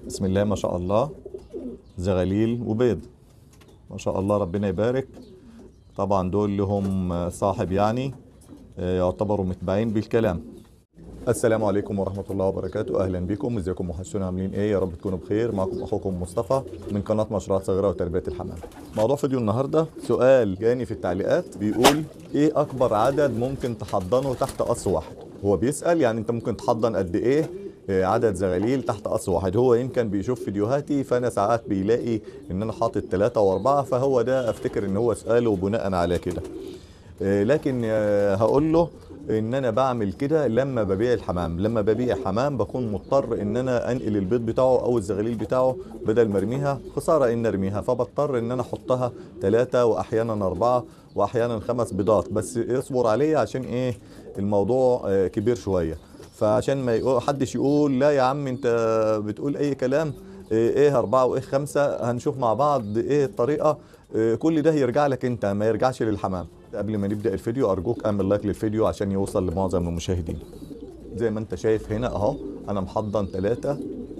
بسم الله ما شاء الله زغاليل وبيض ما شاء الله ربنا يبارك طبعا دول لهم صاحب يعني آه، يعتبروا متبعين بالكلام السلام عليكم ورحمة الله وبركاته أهلا بكم ازيكم وحشونا عاملين ايه يا رب تكونوا بخير معكم أخوكم مصطفى من قناة مشروعات صغيرة وتربية الحمام موضوع فيديو النهاردة سؤال جاني في التعليقات بيقول ايه أكبر عدد ممكن تحضنه تحت قص واحد هو بيسأل يعني انت ممكن تحضن قد ايه آه، عدد زغاليل تحت قص واحد هو يمكن بيشوف فيديوهاتي فانا ساعات بيلاقي ان انا حاطط ثلاثة واربعة فهو ده افتكر ان هو سؤاله بناء على كده آه، لكن آه، هقول له ان انا بعمل كده لما ببيع الحمام لما ببيع حمام بكون مضطر ان انا انقل البيض بتاعه او الزغاليل بتاعه بدل ما ارميها خساره ان ارميها فبضطر ان انا احطها ثلاثة واحيانا اربعة واحيانا خمس بيضات بس اصبر عليا عشان ايه الموضوع آه، كبير شويه فعشان ما يقول حدش يقول لا يا عم انت بتقول اي كلام ايه إيه أربعة وايه خمسة هنشوف مع بعض ايه الطريقة إيه كل ده يرجع لك انت ما يرجعش للحمام قبل ما نبدأ الفيديو ارجوك اعمل لايك للفيديو عشان يوصل لمعظم المشاهدين زي ما انت شايف هنا اهو انا محضن ثلاثة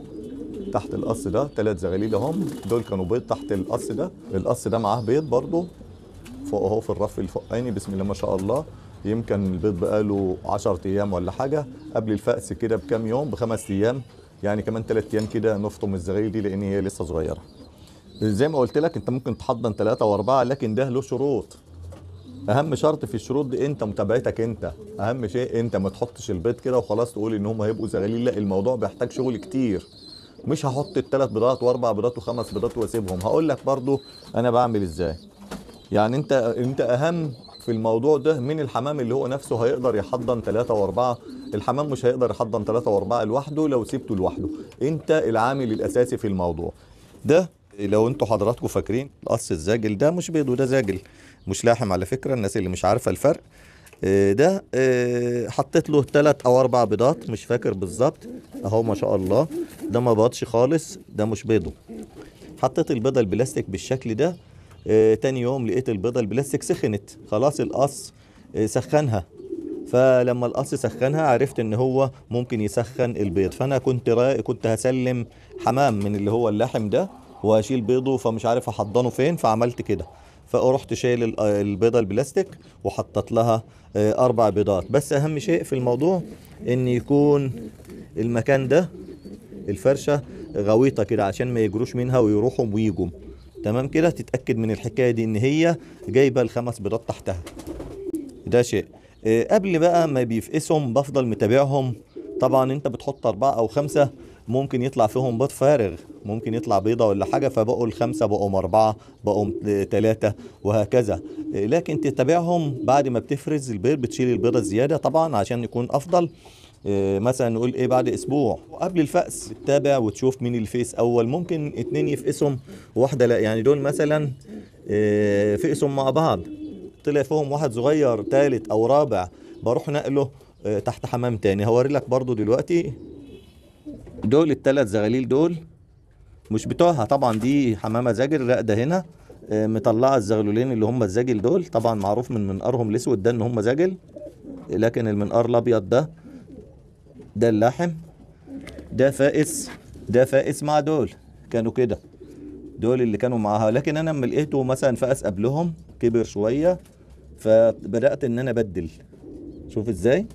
تحت القص ده ثلاث زغاليل اهم دول كانوا بيض تحت القص ده القص ده معاه بيض برضه فوق اهو في الرف الفوقاني بسم الله ما شاء الله يمكن البيض بقاله 10 ايام ولا حاجه قبل الفأس كده بكام يوم بخمس ايام يعني كمان ثلاث ايام كده نفطم الزغاليل دي لان هي لسه صغيره زي ما قلت لك انت ممكن تحضن ثلاثة واربعة لكن ده له شروط اهم شرط في الشروط دي انت متابعتك انت اهم شيء انت ما تحطش البيض كده وخلاص تقول ان هم هيبقوا زغاليل لا الموضوع بيحتاج شغل كتير مش هحط الثلاث بيضات واربع بيضات وخمس بيضات واسيبهم هقول لك برضو انا بعمل ازاي يعني انت انت اهم في الموضوع ده من الحمام اللي هو نفسه هيقدر يحضن ثلاثة واربعة الحمام مش هيقدر يحضن ثلاثة واربعة لوحده لو سيبته لوحده انت العامل الاساسي في الموضوع ده لو انتوا حضراتكم فاكرين القص الزاجل ده مش بيض وده زاجل مش لاحم على فكرة الناس اللي مش عارفة الفرق اه، ده اه، حطيت له ثلاث او اربع بيضات مش فاكر بالظبط اهو ما شاء الله ده ما بيضش خالص ده مش بيضه حطيت البيضه البلاستيك بالشكل ده آه، تاني يوم لقيت البيضه البلاستيك سخنت خلاص القص آه، سخنها فلما القص سخنها عرفت ان هو ممكن يسخن البيض فانا كنت را... كنت هسلم حمام من اللي هو اللحم ده وهشيل بيضه فمش عارف احضنه فين فعملت كده فرحت شايل ال- آه، البيضه البلاستيك وحطت لها آه، اربع بيضات بس اهم شيء في الموضوع ان يكون المكان ده الفرشه غويطه كده عشان ما يجروش منها ويروحوا ويجوا تمام كده تتاكد من الحكايه دي ان هي جايبه الخمس بيضات تحتها ده شيء آه، قبل بقى ما بيفقسهم بفضل متابعهم طبعا انت بتحط اربعه او خمسه ممكن يطلع فيهم بيض فارغ ممكن يطلع بيضه ولا حاجه فبقوا الخمسه بقوا اربعه بقوا ثلاثه وهكذا آه، لكن تتابعهم بعد ما بتفرز البيض بتشيل البيضه الزياده طبعا عشان يكون افضل إيه، مثلا نقول ايه بعد اسبوع وقبل الفأس بتتابع وتشوف مين اللي فيس اول ممكن اتنين يفقسهم وواحده لا يعني دول مثلا إيه، فقسهم مع بعض طلع فيهم واحد صغير تالت او رابع بروح نقله إيه، تحت حمام تاني هوري لك برضو دلوقتي دول التلات زغاليل دول مش بتوعها طبعا دي حمامه زاجل لا ده هنا آه، مطلعه الزغلولين اللي هم الزاجل دول طبعا معروف من منقارهم الاسود ده ان هم زاجل لكن المنقار الابيض ده ده اللحم ده فائس ده فائس مع دول كانوا كده دول اللي كانوا معاها لكن انا لما لقيته مثلا فأس قبلهم كبر شويه فبدات ان انا ابدل شوف ازاي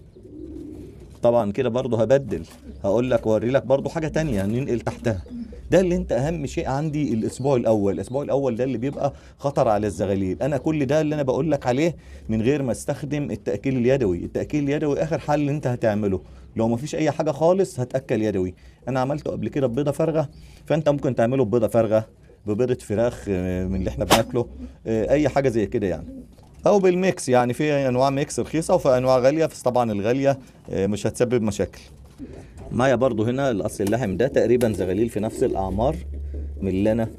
طبعا كده برضه هبدل هقول لك اوري لك برضه حاجه تانية ننقل تحتها ده اللي انت اهم شيء عندي الاسبوع الاول الاسبوع الاول ده اللي بيبقى خطر على الزغاليل انا كل ده اللي انا بقول لك عليه من غير ما استخدم التاكيل اليدوي التاكيل اليدوي اخر حل انت هتعمله لو ما فيش اي حاجه خالص هتاكل يدوي انا عملته قبل كده ببيضه فارغه فانت ممكن تعمله ببيضه فارغه ببيضه فراخ آه، من اللي احنا بناكله آه، اي حاجه زي كده يعني او بالميكس يعني في انواع ميكس رخيصه وفي انواع غاليه بس طبعا الغاليه آه، مش هتسبب مشاكل معايا برضو هنا الاصل اللحم ده تقريبا زغاليل في نفس الاعمار من اللي انا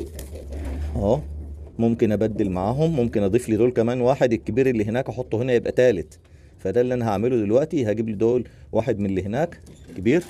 اهو ممكن ابدل معاهم ممكن اضيف لي دول كمان واحد الكبير اللي هناك احطه هنا يبقى تالت فده اللي انا هعمله دلوقتي هجيب لي دول واحد من اللي هناك كبير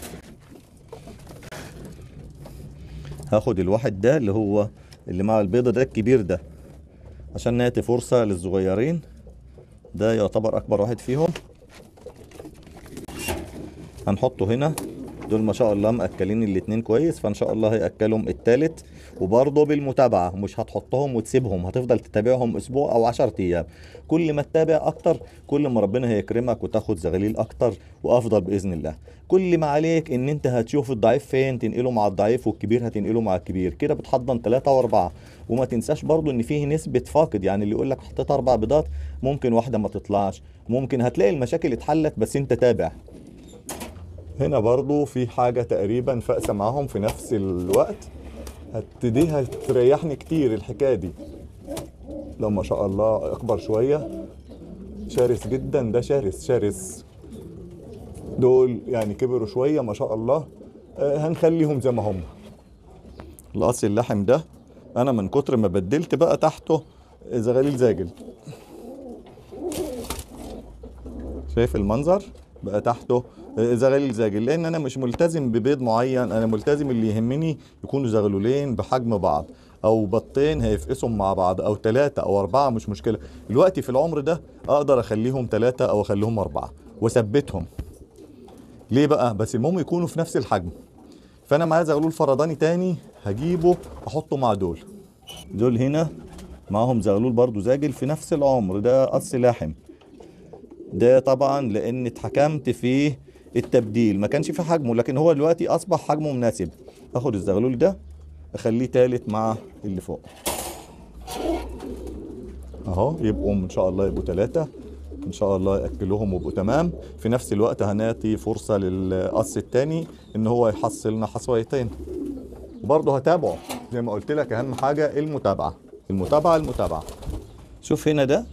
هاخد الواحد ده اللي هو اللي مع البيضة ده الكبير ده عشان نعطي فرصة للصغيرين ده يعتبر أكبر واحد فيهم هنحطه هنا دول ما شاء الله مأكلين الاتنين كويس فان شاء الله هيأكلهم التالت وبرضه بالمتابعة مش هتحطهم وتسيبهم هتفضل تتابعهم اسبوع او 10 ايام كل ما تتابع اكتر كل ما ربنا هيكرمك وتاخد زغاليل اكتر وافضل باذن الله كل ما عليك ان انت هتشوف الضعيف فين تنقله مع الضعيف والكبير هتنقله مع الكبير كده بتحضن ثلاثة واربعة وما تنساش برضو ان فيه نسبة فاقد يعني اللي يقول لك حطيت اربع بيضات ممكن واحدة ما تطلعش ممكن هتلاقي المشاكل اتحلت بس انت تابع هنا برضو في حاجة تقريبا فاقسة معاهم في نفس الوقت هتدي هتريحني كتير الحكاية دي لو ما شاء الله اكبر شوية شرس جدا ده شرس شرس دول يعني كبروا شوية ما شاء الله آه، هنخليهم زي ما هم القص اللحم ده انا من كتر ما بدلت بقى تحته زغاليل زاجل شايف المنظر بقى تحته زغاليل زاجل لان انا مش ملتزم ببيض معين انا ملتزم اللي يهمني يكونوا زغلولين بحجم بعض او بطين هيفقسهم مع بعض او ثلاثة او اربعة مش مشكلة الوقت في العمر ده اقدر اخليهم ثلاثة او اخليهم اربعة واثبتهم ليه بقى بس المهم يكونوا في نفس الحجم فانا معايا زغلول فرداني تاني هجيبه احطه مع دول دول هنا معاهم زغلول برضو زاجل في نفس العمر ده قص لاحم ده طبعا لان اتحكمت في التبديل ما كانش في حجمه لكن هو دلوقتي اصبح حجمه مناسب اخد الزغلول ده اخليه تالت مع اللي فوق اهو يبقوا ان شاء الله يبقوا ثلاثة ان شاء الله ياكلوهم ويبقوا تمام في نفس الوقت هنعطي فرصة للقص التاني ان هو يحصل لنا حصويتين وبرضه هتابعه زي ما قلت لك اهم حاجة المتابعة المتابعة المتابعة شوف هنا ده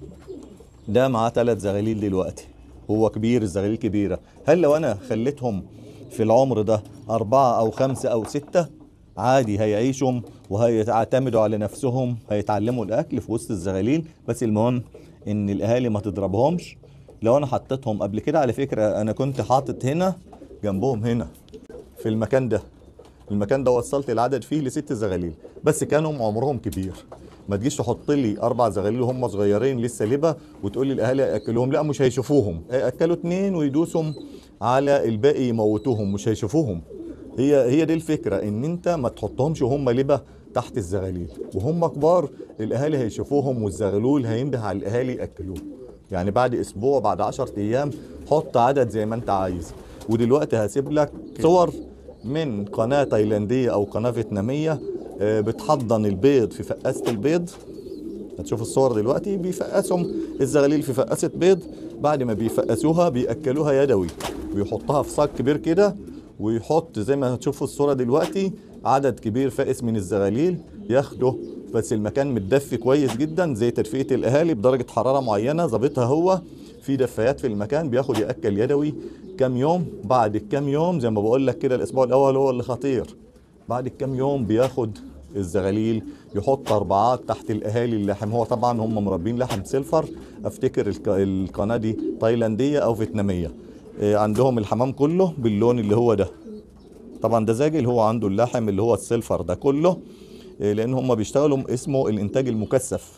ده معاه ثلاث زغاليل دلوقتي هو كبير الزغاليل كبيرة هل لو أنا خليتهم في العمر ده أربعة أو خمسة أو ستة عادي هيعيشوا وهيعتمدوا على نفسهم هيتعلموا الأكل في وسط الزغاليل بس المهم إن الأهالي ما تضربهمش لو أنا حطيتهم قبل كده على فكرة أنا كنت حاطط هنا جنبهم هنا في المكان ده المكان ده وصلت العدد فيه لست زغاليل بس كانوا عمرهم كبير ما تجيش تحط لي اربع زغاليل وهم صغيرين لسه لبه وتقول لي الاهالي ياكلوهم لا مش هيشوفوهم ياكلوا اتنين ويدوسهم على الباقي يموتوهم مش هيشوفوهم هي هي دي الفكره ان انت ما تحطهمش هم لبه تحت الزغاليل وهم كبار الاهالي هيشوفوهم والزغلول هينده على الاهالي ياكلوه يعني بعد اسبوع بعد 10 ايام حط عدد زي ما انت عايز ودلوقتي هسيب لك صور من قناه تايلانديه او قناه فيتناميه آه، بتحضن البيض في فقاسه البيض هتشوف الصور دلوقتي بيفقسهم الزغاليل في فقاسه بيض بعد ما بيفقسوها بياكلوها يدوي بيحطها في صاج كبير كده ويحط زي ما هتشوفوا الصوره دلوقتي عدد كبير فائس من الزغاليل ياخده بس المكان متدفي كويس جدا زي تدفئه الاهالي بدرجه حراره معينه ظابطها هو في دفايات في المكان بياخد ياكل يدوي كام يوم بعد كام يوم زي ما بقول لك كده الاسبوع الاول هو اللي خطير بعد كام يوم بياخد الزغاليل يحط اربعات تحت الاهالي اللحم هو طبعا هم مربين لحم سيلفر افتكر الك- القناه دي تايلانديه او فيتناميه إيه، عندهم الحمام كله باللون اللي هو ده طبعا ده زاجل هو عنده اللحم اللي هو السيلفر ده كله إيه، لان هم بيشتغلوا اسمه الانتاج المكثف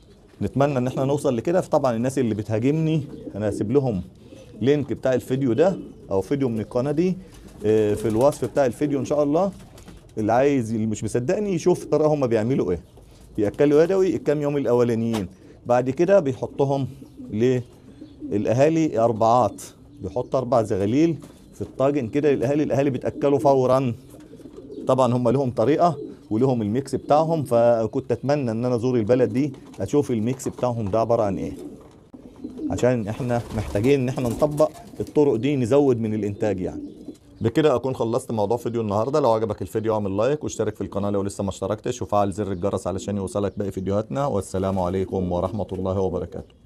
نتمنى ان احنا نوصل لكده فطبعا الناس اللي بتهاجمني انا هسيب لهم لينك بتاع الفيديو ده او فيديو من القناه دي آه، في الوصف بتاع الفيديو ان شاء الله اللي عايز اللي مش مصدقني يشوف ترى هم بيعملوا ايه بياكلوا يدوي الكام يوم الاولانيين بعد كده بيحطهم للاهالي اربعات بيحط اربع زغاليل في الطاجن كده للاهالي الاهالي بيتاكلوا فورا طبعا هم لهم طريقه ولهم الميكس بتاعهم فكنت اتمنى ان انا ازور البلد دي اشوف الميكس بتاعهم ده عباره عن ايه عشان احنا محتاجين ان احنا نطبق الطرق دي نزود من الانتاج يعني بكده اكون خلصت موضوع فيديو النهارده لو عجبك الفيديو اعمل لايك واشترك في القناه لو لسه ما اشتركتش وفعل زر الجرس علشان يوصلك باقي فيديوهاتنا والسلام عليكم ورحمه الله وبركاته